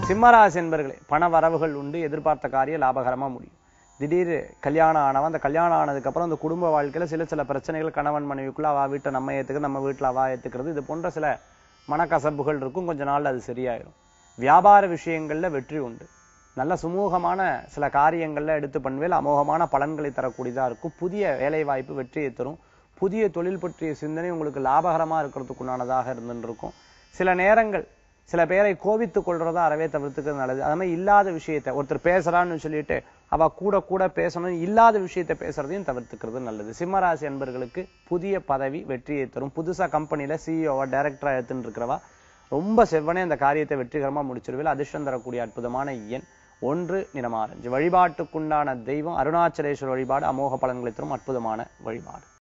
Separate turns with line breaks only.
சிம்மராசி என்பர்களே பண வரவுகள் உண்டு எதிர்பார்த்த காரியம் லாபகரமா முடியும் திடீர் கல்யாணம் ஆனவன் அந்த கல்யாணம் ஆனதுக்கு அப்புறம் அந்த குடும்ப வாழ்க்கையில சில சில பிரச்சனைகள் கணவன் மனைவிக்குள்ள அவ வீட்டை நம்ம ஏத்துக்கிறது நம்ம வீட்டுல அவ ஏத்துக்கிறது இது போன்ற சில மனக்கசப்புகள் இருக்கும் கொஞ்ச நாள்ல அது சரியாயிரும் வியாபார விஷயங்கள்ல வெற்றி உண்டு நல்ல சுமூகமான சில காரியங்கள்ல எடுத்து பண்ணுவேல் அமோகமான பலன்களை தரக்கூடியதா இருக்கும் புதிய வேலை வாய்ப்பு வெற்றியை தரும் புதிய தொழில் பற்றிய சிந்தனை உங்களுக்கு லாபகரமா இருக்கிறதுக்குண்டானதாக இருந்துட்டு இருக்கும் சில நேரங்கள் சில பேரை கோபித்துக் கொள்றதா அறவே தவிர்த்துக்கிறது நல்லது அது மாதிரி இல்லாத விஷயத்தை ஒருத்தர் பேசுறான்னு சொல்லிட்டு அவ கூட கூட பேசணும் இல்லாத விஷயத்தை பேசுறதையும் தவிர்த்துக்கிறது நல்லது சிம்மராசி என்பர்களுக்கு புதிய பதவி வெற்றியை தரும் புதுசா கம்பெனில சிஇஓவா டைரக்டரா எடுத்துட்டு இருக்கிறவா ரொம்ப செவ்வனே அந்த காரியத்தை வெற்றிகரமா முடிச்சிருவில் அதிர்ஷ்டம் தரக்கூடிய அற்புதமான எண் ஒன்று நிறமாரஞ்சு வழிபாட்டுக்குண்டான தெய்வம் அருணாச்சலேஸ்வரர் வழிபாடு அமோக பலன்களை தரும் அற்புதமான வழிபாடு